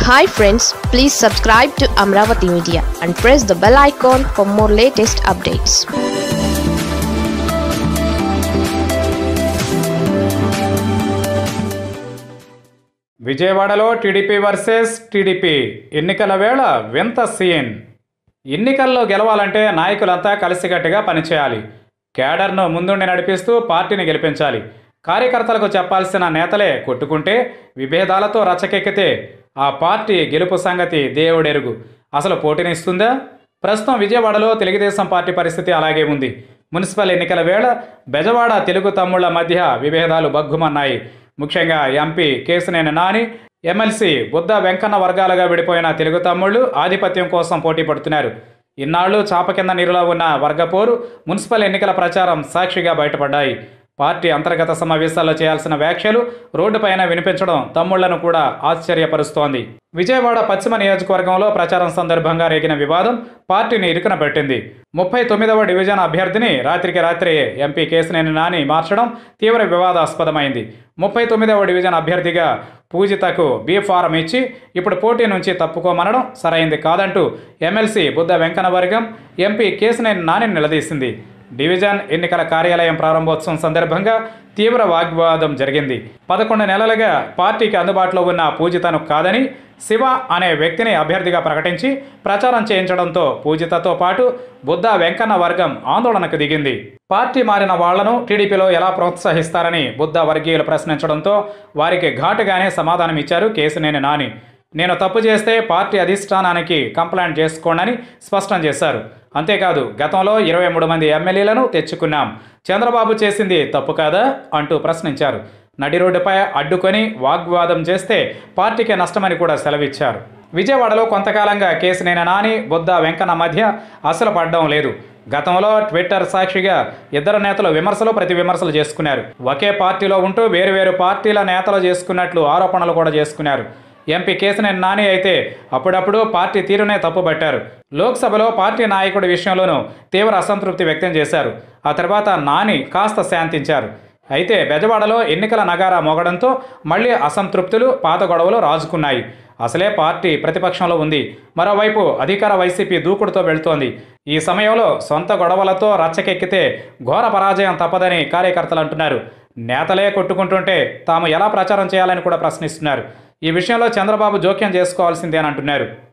hi friends please subscribe to Amaravati media and press the bell icon for more latest updates విజయవాడలో TDP versus TDP ఎన్నికల వేళ వింత scene ఎన్నికల్లో గెలవాలంటే నాయకులంతా కలిసికట్టుగా పనిచేయాలి కేడర్ను ముందుండి నడిపిస్తూ పార్టీని గెలిపించాలి కార్యకర్తలకు చెప్పాల్సిన నేతలే కొట్టుకుంటే విభేదాలతో రచ్చకెక్కితే ఆ పార్టీ గెలుపు సంగతి దేవుడెరుగు అసలు పోటీనిస్తుందా ప్రస్తుతం విజయవాడలో తెలుగుదేశం పార్టీ పరిస్థితి అలాగే ఉంది మున్సిపల్ ఎన్నికల వేళ బెజవాడ తెలుగు తమ్ముళ్ల మధ్య విభేదాలు బగ్గుమన్నాయి ముఖ్యంగా ఎంపీ కేసినేని నాని ఎమ్మెల్సీ బుద్ధ వెంకన్న వర్గాలుగా విడిపోయిన తెలుగు తమ్ముళ్లు ఆధిపత్యం కోసం పోటీ పడుతున్నారు ఇన్నాళ్లు చాప కింద నీరులో ఉన్న వర్గపోరు మున్సిపల్ ఎన్నికల ప్రచారం సాక్షిగా బయటపడ్డాయి పార్టీ అంతర్గత సమావేశాల్లో చేయాల్సిన వ్యాఖ్యలు రోడ్డుపైన వినిపించడం తమ్ముళ్లను కూడా ఆశ్చర్యపరుస్తోంది విజయవాడ పశ్చిమ నియోజకవర్గంలో ప్రచారం సందర్భంగా రేగిన వివాదం పార్టీని ఇరుకున పెట్టింది ముప్పై తొమ్మిదవ డివిజన్ అభ్యర్థిని రాత్రికి రాత్రి ఎంపీ కేసినేని నాని మార్చడం తీవ్ర వివాదాస్పదమైంది ముప్పై తొమ్మిదవ డివిజన్ అభ్యర్థిగా పూజితకు బీ ఫారం ఇచ్చి ఇప్పుడు పోటీ నుంచి తప్పుకోమనడం సరైంది కాదంటూ ఎమ్మెల్సీ బుద్ధ వెంకన్న వర్గం ఎంపీ కేసినేని నాని నిలదీసింది డివిజన్ ఎన్నికల కార్యాలయం ప్రారంభోత్సవం సందర్భంగా తీవ్ర వాగ్వాదం జరిగింది పదకొండు నెలలుగా పార్టీకి అందుబాటులో ఉన్న పూజితను కాదని శివ అనే వ్యక్తిని అభ్యర్థిగా ప్రకటించి ప్రచారం చేయించడంతో పూజితతో పాటు బుద్ధ వెంకన్న వర్గం ఆందోళనకు దిగింది పార్టీ మారిన వాళ్లను టీడీపీలో ఎలా ప్రోత్సహిస్తారని బుద్ధ వర్గీయులు ప్రశ్నించడంతో వారికి ఘాటుగానే సమాధానం ఇచ్చారు కేసినేని నాని నేను తప్పు చేస్తే పార్టీ అధిష్టానానికి కంప్లైంట్ చేసుకోండి స్పష్టం చేశారు అంతేకాదు గతంలో ఇరవై మూడు మంది ఎమ్మెల్యేలను తెచ్చుకున్నాం చంద్రబాబు చేసింది తప్పు కాదా అంటూ ప్రశ్నించారు నడి రోడ్డుపై అడ్డుకొని వాగ్వాదం చేస్తే పార్టీకే నష్టమని కూడా సెలవిచ్చారు విజయవాడలో కొంతకాలంగా కేసినేని నాని బుద్ధ వెంకన్న మధ్య అసలు పడడం లేదు గతంలో ట్విట్టర్ సాక్షిగా ఇద్దరు నేతలు విమర్శలు ప్రతి విమర్శలు చేసుకున్నారు ఒకే పార్టీలో ఉంటూ వేరు వేరు పార్టీల నేతలు చేసుకున్నట్లు ఆరోపణలు కూడా చేసుకున్నారు ఎంపీ కేసినేని నాని అయితే అప్పుడప్పుడు పార్టీ తీరునే తప్పుబట్టారు లోక్సభలో పార్టీ నాయకుడి విషయంలోనూ తీవ్ర అసంతృప్తి వ్యక్తం చేశారు ఆ తర్వాత నాని కాస్త శాంతించారు అయితే బెజవాడలో ఎన్నికల నగారా మోగడంతో మళ్లీ అసంతృప్తులు పాత గొడవలు రాజుకున్నాయి అసలే పార్టీ ప్రతిపక్షంలో ఉంది మరోవైపు అధికార వైసీపీ దూకుడుతో వెళుతోంది ఈ సమయంలో సొంత గొడవలతో రచ్చకెక్కితే ఘోర పరాజయం తప్పదని కార్యకర్తలు అంటున్నారు నేతలే కొట్టుకుంటుంటే తాము ఎలా ప్రచారం చేయాలని కూడా ప్రశ్నిస్తున్నారు ఈ విషయంలో చంద్రబాబు జోక్యం చేసుకోవాల్సిందే అని అంటున్నారు